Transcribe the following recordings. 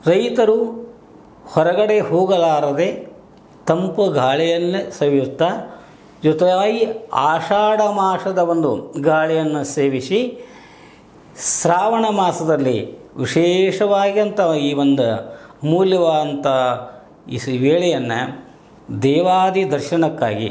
ರೈತರು ಹೊರಗಡೆ ಹೋಗಲಾರದೆ ತಂಪು ಗಾಳಿಯನ್ನೇ ಸವಿಯುತ್ತಾ ಜೊತೆಯಾಗಿ ಆಷಾಢ ಮಾಸದ ಒಂದು ಗಾಳಿಯನ್ನು ಸೇವಿಸಿ ಶ್ರಾವಣ ಮಾಸದಲ್ಲಿ ವಿಶೇಷವಾಗಿ ಅಂತ ಈ ಒಂದು ಅಮೂಲ್ಯವಾದಂಥ ಈ ಸ- ವೇಳೆಯನ್ನು ದೇವಾದಿ ದರ್ಶನಕ್ಕಾಗಿ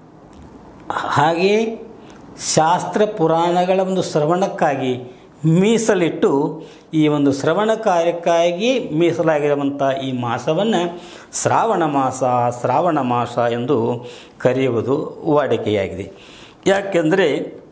ಹಾಗೆಯೇ ಶಾಸ್ತ್ರ ಪುರಾಣಗಳ ಒಂದು ಶ್ರವಣಕ್ಕಾಗಿ ಮೀಸಲಿಟ್ಟು ಈ ಒಂದು ಶ್ರವಣ ಕಾರ್ಯಕ್ಕಾಗಿ ಮೀಸಲಾಗಿರುವಂಥ ಈ ಮಾಸವನ್ನು ಶ್ರಾವಣ ಮಾಸ ಶ್ರಾವಣ ಮಾಸ ಎಂದು ಕರೆಯುವುದು ವಾಡಿಕೆಯಾಗಿದೆ ಯಾಕೆಂದರೆ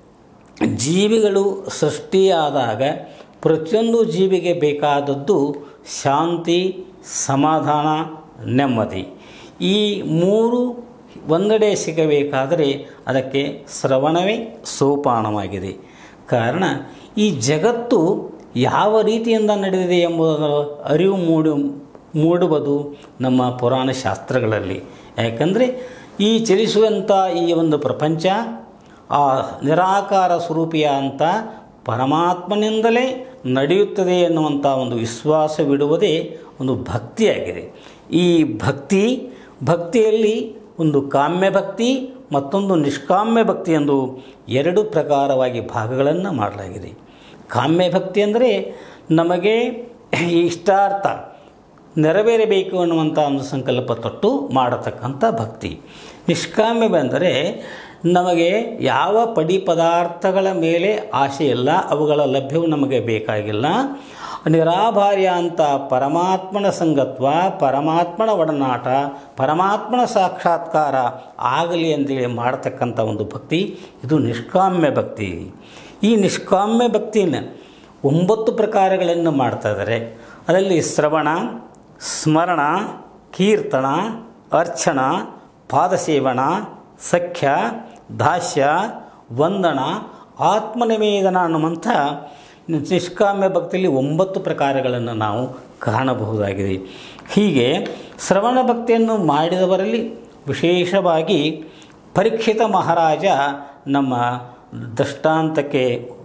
ಜೀವಿಗಳು ಸೃಷ್ಟಿಯಾದಾಗ ಪ್ರತಿಯೊಂದು ಜೀವಿಗೆ ಬೇಕಾದದ್ದು ಶಾಂತಿ ಸಮಾಧಾನ ನೆಮ್ಮದಿ ಈ ಮೂರು ಒಂದೆಡೆ ಸಿಗಬೇಕಾದರೆ ಅದಕ್ಕೆ ಶ್ರವಣವೇ ಸೋಪಾನವಾಗಿದೆ ಕಾರಣ ಈ ಜಗತ್ತು ಯಾವ ರೀತಿಯಿಂದ ನಡೆದಿದೆ ಎಂಬುದರ ಅರಿವು ಮೂಡು ಮೂಡುವುದು ನಮ್ಮ ಪುರಾಣ ಶಾಸ್ತ್ರಗಳಲ್ಲಿ ಯಾಕಂದರೆ ಈ ಚಲಿಸುವಂಥ ಈ ಒಂದು ಪ್ರಪಂಚ ಆ ನಿರಾಕಾರ ಸ್ವರೂಪಿಯ ಅಂತ ಪರಮಾತ್ಮನಿಂದಲೇ ನಡೆಯುತ್ತದೆ ಎನ್ನುವಂಥ ಒಂದು ವಿಶ್ವಾಸವಿಡುವುದೇ ಒಂದು ಭಕ್ತಿಯಾಗಿದೆ ಈ ಭಕ್ತಿ ಭಕ್ತಿಯಲ್ಲಿ ಒಂದು ಕಾಮ್ಯ ಭಕ್ತಿ ಮತ್ತೊಂದು ನಿಷ್ಕಾಮ್ಯ ಭಕ್ತಿ ಎಂದು ಎರಡು ಪ್ರಕಾರವಾಗಿ ಭಾಗಗಳನ್ನು ಮಾಡಲಾಗಿದೆ ಕಾಮ್ಯ ಭಕ್ತಿ ಅಂದರೆ ನಮಗೆ ಈ ಇಷ್ಟಾರ್ಥ ನೆರವೇರಬೇಕು ಅನ್ನುವಂಥ ಒಂದು ಸಂಕಲ್ಪ ತೊಟ್ಟು ಮಾಡತಕ್ಕಂಥ ಭಕ್ತಿ ನಿಷ್ಕಾಮ್ಯ ಬಂದರೆ ನಮಗೆ ಯಾವ ಪಡಿ ಪದಾರ್ಥಗಳ ಮೇಲೆ ಆಸೆ ಇಲ್ಲ ಅವುಗಳ ಲಭ್ಯವು ನಮಗೆ ಬೇಕಾಗಿಲ್ಲ ನಿರಾಭಾರ್ಯ ಅಂತ ಪರಮಾತ್ಮನ ಸಂಗತ್ವ ಪರಮಾತ್ಮನ ಒಡನಾಟ ಪರಮಾತ್ಮನ ಸಾಕ್ಷಾತ್ಕಾರ ಆಗಲಿ ಅಂತೇಳಿ ಮಾಡತಕ್ಕಂಥ ಒಂದು ಭಕ್ತಿ ಇದು ನಿಷ್ಕಾಮ್ಯ ಭಕ್ತಿ ಈ ನಿಷ್ಕಾಮ್ಯ ಭಕ್ತಿಯನ್ನು ಒಂಬತ್ತು ಪ್ರಕಾರಗಳನ್ನು ಮಾಡ್ತಾ ಇದ್ದಾರೆ ಅದರಲ್ಲಿ ಶ್ರವಣ ಸ್ಮರಣ ಕೀರ್ತನ ಅರ್ಚನ ಪಾದಸೇವನ ಸಖ್ಯ ದಾಸ್ಯ ವಂದನ ಆತ್ಮನಿವೇದನ ಅನ್ನುವಂಥ ನಿಷ್ಕಾಮ್ಯ ಭಕ್ತಿಯಲ್ಲಿ ಒಂಬತ್ತು ಪ್ರಕಾರಗಳನ್ನು ನಾವು ಕಾಣಬಹುದಾಗಿದೆ ಹೀಗೆ ಶ್ರವಣ ಭಕ್ತಿಯನ್ನು ಮಾಡಿದವರಲ್ಲಿ ವಿಶೇಷವಾಗಿ ಪರೀಕ್ಷಿತ ಮಹಾರಾಜ ನಮ್ಮ ದೃಷ್ಟಾಂತಕ್ಕೆ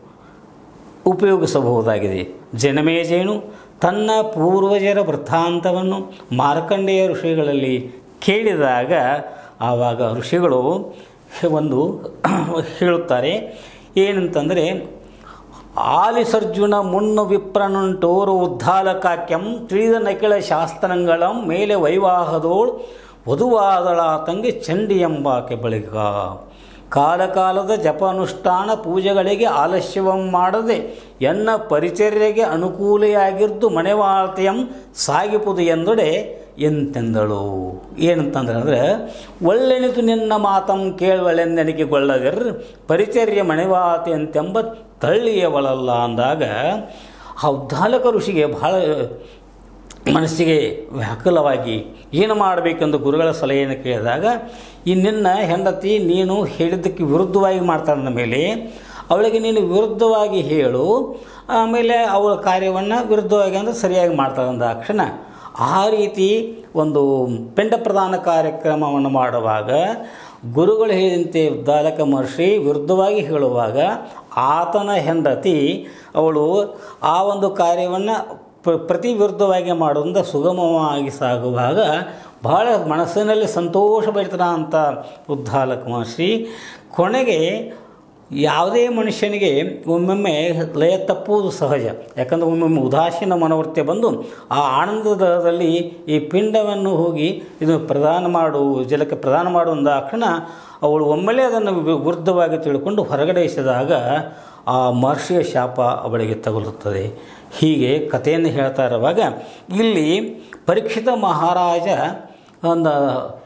ಉಪಯೋಗಿಸಬಹುದಾಗಿದೆ ಜನಮೇಜೇನು ತನ್ನ ಪೂರ್ವಜರ ವೃತ್ತಾಂತವನ್ನು ಮಾರ್ಕಂಡೇಯ ಋಷಿಗಳಲ್ಲಿ ಕೇಳಿದಾಗ ಆವಾಗ ಋಷಿಗಳು ಒಂದು ಹೇಳುತ್ತಾರೆ ಏನಂತಂದರೆ ಆಲಿಸರ್ಜುನ ಮುನ್ನು ವಿಪ್ರನುಂಟೋರು ಉದ್ದಾಲಕಾಕ್ಯಂ ತಿಳಿದ ನಕಿಳ ಶಾಸ್ತ್ರಗಳಂ ಮೇಲೆ ವೈವಾಹದೋಳು ವಧುವಾದಳ ತಂಗಿ ಚಂಡಿ ಎಂಬಾಕೆ ಬಳಿಕ ಕಾಲಕಾಲದ ಜಪ ಅನುಷ್ಠಾನ ಪೂಜೆಗಳಿಗೆ ಆಲಸ್ಯವಂ ಮಾಡದೆ ಎನ್ನ ಪರಿಚರ್ಯೆಗೆ ಅನುಕೂಲೆಯಾಗಿರ್ದು ಮನೆವಾಳ್ತೆಯಂ ಸಾಗಿಪುದು ಎಂದೊಡೆ ಎಂತೆಂದಳು ಏನಂತಂದ್ರೆ ಅಂದರೆ ಒಳ್ಳೆನಿತು ನಿನ್ನ ಮಾತಂ ಕೇಳುವಳೆಂದೆನಿಕೆಗೊಳ್ಳದಿರ್ ಪರಿಚರ್ಯ ಮನೆವಾತೆ ಅಂತೆಂಬ ತಳ್ಳಿಯವಳಲ್ಲ ಅಂದಾಗ ಆ ಉದ್ದಾಲಕ ಋಷಿಗೆ ಬಹಳ ಮನಸ್ಸಿಗೆ ವ್ಯಾಕುಲವಾಗಿ ಏನು ಮಾಡಬೇಕೆಂದು ಗುರುಗಳ ಸಲಹೆಯನ್ನು ಕೇಳಿದಾಗ ಈ ನಿನ್ನ ಹೆಂಡತಿ ನೀನು ಹೇಳಿದ್ದಕ್ಕೆ ವಿರುದ್ಧವಾಗಿ ಮಾಡ್ತಾಳ ಮೇಲೆ ಅವಳಿಗೆ ನೀನು ವಿರುದ್ಧವಾಗಿ ಹೇಳು ಆಮೇಲೆ ಅವಳ ಕಾರ್ಯವನ್ನು ವಿರುದ್ಧವಾಗಿ ಅಂದರೆ ಸರಿಯಾಗಿ ಮಾಡ್ತಾಳೆ ಅಂದ ಕ್ಷಣ ಆ ರೀತಿ ಒಂದು ಪಿಂಡ ಪ್ರದಾನ ಕಾರ್ಯಕ್ರಮವನ್ನು ಮಾಡುವಾಗ ಗುರುಗಳು ಹೇಳಿದಂತೆ ಉದ್ದಾಲಕ ಮಹರ್ಷಿ ವಿರುದ್ಧವಾಗಿ ಹೇಳುವಾಗ ಆತನ ಹೆಂಡತಿ ಅವಳು ಆ ಒಂದು ಕಾರ್ಯವನ್ನು ಪ್ರ ಪ್ರತಿ ವಿರುದ್ಧವಾಗಿ ಮಾಡೋದ್ರಿಂದ ಸುಗಮವಾಗಿ ಸಾಗುವಾಗ ಬಹಳ ಮನಸ್ಸಿನಲ್ಲಿ ಸಂತೋಷ ಬರಿತನ ಅಂತ ಉದ್ದಾಲಕ ಮಹರ್ಷಿ ಕೊನೆಗೆ ಯಾವುದೇ ಮನುಷ್ಯನಿಗೆ ಒಮ್ಮೊಮ್ಮೆ ಲಯ ತಪ್ಪುವುದು ಸಹಜ ಯಾಕಂದರೆ ಒಮ್ಮೊಮ್ಮೆ ಉದಾಸೀನ ಮನೋವೃತ್ತಿ ಬಂದು ಆ ಆನಂದದಲ್ಲಿ ಈ ಪಿಂಡವನ್ನು ಹೋಗಿ ಇದು ಪ್ರದಾನ ಮಾಡು ಜಲಕ್ಕೆ ಪ್ರದಾನ ಮಾಡುವಂದ ಕ್ಷಣ ಅವಳು ಒಮ್ಮೆಲೆ ಅದನ್ನು ವಿ- ವಿರುದ್ಧವಾಗಿ ತಿಳ್ಕೊಂಡು ಹೊರಗಡೆ ಎಸೆದಾಗ ಆ ಮಹರ್ಷಿಯ ಶಾಪ ಅವಳಿಗೆ ತಗುಲುತ್ತದೆ ಹೀಗೆ ಕಥೆಯನ್ನು ಹೇಳ್ತಾ ಇರುವಾಗ ಇಲ್ಲಿ ಪರೀಕ್ಷಿತ ಮಹಾರಾಜ ಒಂದು